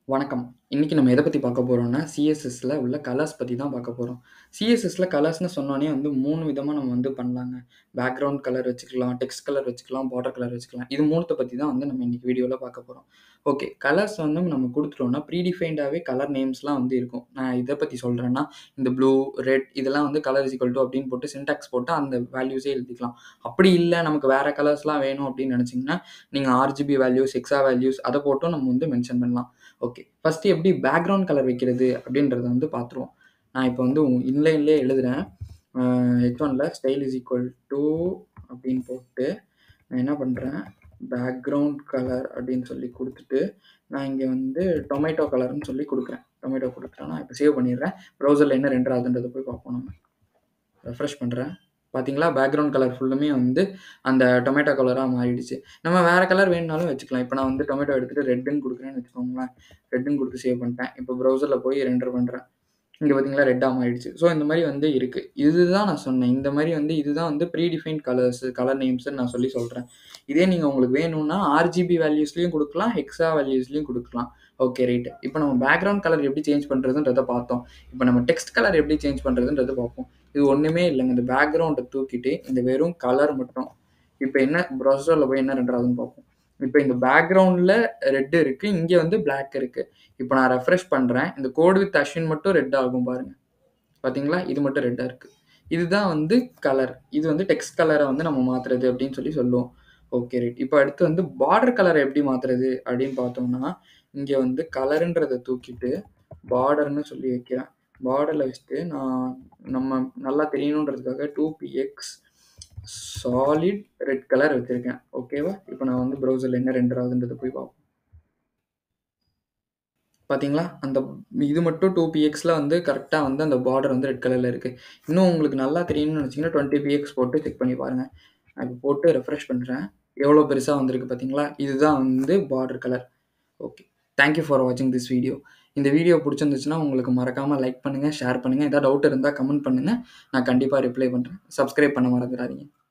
வணக்கம். இன்னைக்கு நம்ம எத பத்தி பார்க்க போறோம்னா, சிஎஸ்எஸ்ல உள்ள கலர்ஸ் பத்தி தான் பார்க்க போறோம். சிஎஸ்எஸ்ல கலர்ஸ்ன்னு சொன்னோனே வந்து 3 விதமா நம்ம வந்து பண்ணலாங்க. பேக்கிரவுண்ட் கலர் வச்சுக்கலாம், டெக்ஸ்ட் கலர் வச்சுக்கலாம், பார்டர் கலர் வச்சுக்கலாம். இது 3த்த பத்தி தான் வந்து நம்ம இன்னைக்கு வீடியோல பார்க்க போறோம். ஓகே. கலர்ஸ் வந்து நம்ம குடுத்துட்டோம்னா, ப்ரீ டிஃபைன்டாவே கலர் நேம்ஸ்லாம் வந்து இருக்கும். நான் எத பத்தி சொல்றேன்னா, இந்த ப்ளூ, ரெட் இதெல்லாம் வந்து கலர் இஸ் ஈக்குவல் டூ அப்படின்னு போட்டு சின்டாக்ஸ் போட்டு அந்த வேல்யூஸே எழுதிக்கலாம். அப்படி இல்ல நமக்கு வேற கலர்ஸ்லாம் வேணும் அப்படின்னு நெனச்சீங்கன்னா, நீங்க ஆர்ஜிபி வேல்யூஸ், ஹெக்ஸா வேல்யூஸ் அத போட்டும் நம்ம வந்து மென்ஷன் பண்ணலாம். ஓகே. ஃபர்ஸ்ட்டு எப்படி பேக்கிரவுண்ட் கலர் வைக்கிறது அப்படின்றத வந்து பார்த்துருவோம். நான் இப்ப வந்து இன்லைன்லயே எழுதுறேன். அ H1ல ஸ்டைல் இஸ் ஈக்குவல் டூ அப்படின்னு போட்டு, நான் என்ன பண்றேன், பேக்கிரவுண்ட் கலர் அப்படின்னு சொல்லி குடுத்துட்டு, நான் இங்க வந்து டொமேட்டோ கலர்ன்னு சொல்லி குடுக்குறேன். டொமேட்டோ குடுத்துட்டேன்னா, இப்ப சேவ் பண்ணிடுறேன். ப்ரௌசர்ல என்ன ரெண்டர் ஆகுதுன்றத போய் பார்ப்போம் நம்ம. ரெஃப்ரெஷ் பண்றேன். பார்த்தீங்களா? பேக்கிரவுண்ட் கலர் ஃபுல்லுமே வந்து அந்த டொமேட்டோ கலரா மாறிடுச்சு. நம்ம வேற கலர் வேணும்னாலும் வச்சுக்கலாம். இப்ப நான் வந்து டொமேட்டோ எடுத்துட்டு ரெட்டுன்னு குடுக்குறேன்னு வச்சுக்கோங்களேன். ரெட்டுன்னு குடுத்து சேவ் பண்ணிட்டேன். இப்ப ப்ரௌசர்ல போய் ரெண்டர் பண்றேன். இங்க பார்த்தீங்களா? ரெட்டா மாறிடுச்சு. ஸோ இந்த மாரி வந்து இருக்கு. இதுதான் நான் சொன்னேன். இந்த மாரி வந்து இதுதான் வந்து ப்ரீ டிஃபைன்ட் கலர்ஸ், கலர் நேம்ஸ்ன்னு நான் சொல்லி சொல்றேன். இதே நீங்க உங்களுக்கு வேணும்னா ஆர்ஜிபி வேல்யூஸ்லயும் குடுக்கலாம், ஹெக்ஸா வேல்யூஸ்லயும் குடுக்கலாம். Okay right. இப்ப நம்ம பேக்கிரவுண்ட் கலர் எப்படி சேஞ்ச் பண்றதுன்றத பார்த்தோம். இப்ப நம்ம டெக்ஸ்ட் கலர் எப்படி சேஞ்ச் பண்றதுன்றத பார்ப்போம். இது ஒண்ணுமே இல்லங்க. இந்த பேக்கிரவுண்ட தூக்கிட்டு, இந்த வெறும் கலர் மட்டும் இப்ப என்ன ப்ரௌசர்ல போய் என்ன ரெண்டர் ஆகுதுன்னு பார்ப்போம். இப்ப இந்த பேக்கிரவுண்ட்ல ரெட் இருக்கு. இங்க வந்து பிளாக் இருக்கு. இப்ப நான் ரெஃப்ரெஷ் பண்றேன். இந்த கோட் வித் அஸ்வின் மட்டும் ரெட் ஆகும் பாருங்க. பார்த்தீங்களா? இது மட்டும் ரெட்டா இருக்கு. இதுதான் வந்து கலர். இது வந்து டெக்ஸ்ட் கலர வந்து நம்ம மாத்துறது அப்படின்னு சொல்லி சொல்லுவோம். Okay right. இப்ப அடுத்து வந்து பார்டர் கலர எப்படி மாத்துறது அப்படின்னு பார்த்தோம்னா, இங்க வந்து கலர்ன்றத தூக்கிட்டு, பார்டர்ன்னு சொல்லி வைக்கிறேன். பார்டர்ல வச்சுட்டு நான் நம்ம நல்லா தெரியணுன்றதுக்காக 2px சாலிட் ரெட் கலர் வச்சிருக்கேன். ஓகேவா? இப்ப நான் வந்து ப்ரௌசர்ல என்ன ரெண்டர் ஆகுதுன்றத போய் பார்ப்போம். பார்த்தீங்களா? அந்த இது மட்டும் 2pxல வந்து கரெக்ட்டா வந்து அந்த பார்டர் வந்து ரெட் கலர்ல இருக்கு. இன்னும் உங்களுக்கு நல்லா தெரியணும்னு நெனச்சீங்கன்னா 20px போட்டு செக் பண்ணி பாருங்க. நான் இப்ப போட்டு ரெஃப்ரெஷ் பண்றேன். எவ்வளோ பெருசா வந்திருக்கு பார்த்தீங்களா? இதுதான் வந்து border colour. Okay. Thank you for வாட்சிங் திஸ் வீடியோ. இந்த வீடியோ புடிச்சிருந்துச்சுன்னா, உங்களுக்கு மறக்காம லைக் பண்ணுங்க, ஷேர் பண்ணுங்க. ஏதாவது டவுட் இருந்தா கமெண்ட் பண்ணுங்க. நான் கண்டிப்பா ரிப்ளை பண்றேன். சப்ஸ்கிரைப் பண்ண மறந்துறாதீங்க.